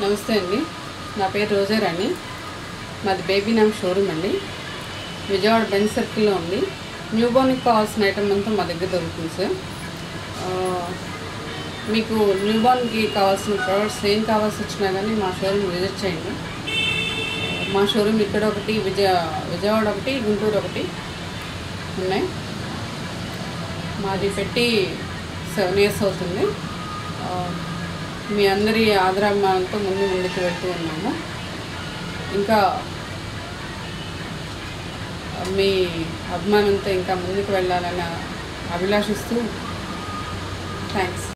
నమస్తే అండి నా పేరు రోజారాణి మాది బేబీ నామ్ షోరూమ్ అండి విజయవాడ బెంచ్ సర్కిల్లో ఉంది న్యూ బోర్న్కి కావాల్సిన ఐటమ్ అంతా మా దగ్గర దొరుకుతుంది సార్ ఆ, మీకు న్యూ బోర్న్కి కావాల్సిన ప్రొడక్ట్స్ ఏం కావాల్సి వచ్చినా కానీ మా షోరూమ్ విజిట్ చేయండి మా షోరూమ్ ఇక్కడ ఒకటి విజయ విజయవాడ ఒకటి గుంటూరు ఒకటి ఉన్నాయి మాది పెట్టి సెవెన్ ఇయర్స్ అవుతుంది ఆ, మీ అందరి ఆదరాభిమానంతో ముందు ముందుకు వెళ్తూ ఉన్నాము ఇంకా మీ అభిమానంతో ఇంకా ముందుకు వెళ్ళాలని అభిలాషిస్తూ థ్యాంక్స్